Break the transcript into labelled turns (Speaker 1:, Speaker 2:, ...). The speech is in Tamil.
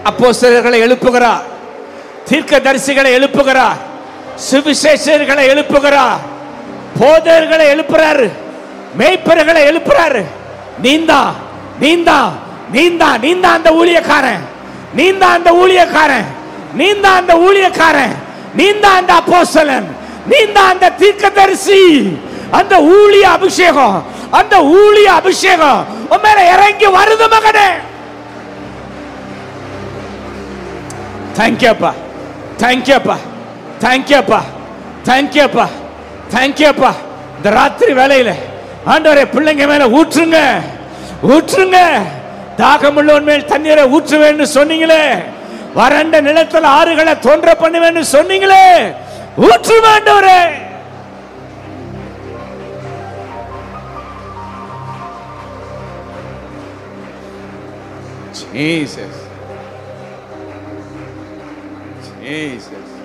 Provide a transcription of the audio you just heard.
Speaker 1: அப்போஸ்தலர்களை எழுப்புகிறார் தீர்க்கதரிசிகளை எழுப்புகிறார் சுவிசேஷர்களை எழுப்புகிறார் போதர்களை எழுப்புறாரு மேய்ப்பர்களை எழுப்புறாரு நீந்தா நீந்தா நீந்தா நீந்தா அந்த ஊழியக்காரன் நீந்தா அந்த ஊழியக்காரன் நீந்தா அந்த ஊழியக்காரன் நீந்தா அந்த அப்போஸ்தலன் நீந்தா அந்த தீர்க்கதரிசி அந்த ஊழிய அபிஷேகம் அந்த ஊழிய அபிஷேகம் உன் மேல இறங்கி வருது மகனே தேங்க்யூப்பா தேங்க்யூப்பா தேங்க்யூப்பா தேங்க்யூப்பா தேங்க்யூப்பா இந்த ராத்திரி வேலையில ஆண்டவரே பிள்ளைங்க மேல ஊற்றுங்க ஊற்றுங்க தாகமுள்ளவன் மேல் தண்ணீரை ஊற்றுவேன்னு சொன்னீங்களே வறண்ட நிலத்துல ஆறுகளை தோன்ற பண்ணுவேன்னு சொன்னீங்களே ஊற்று ஆண்டவரே Jesus. Jesus.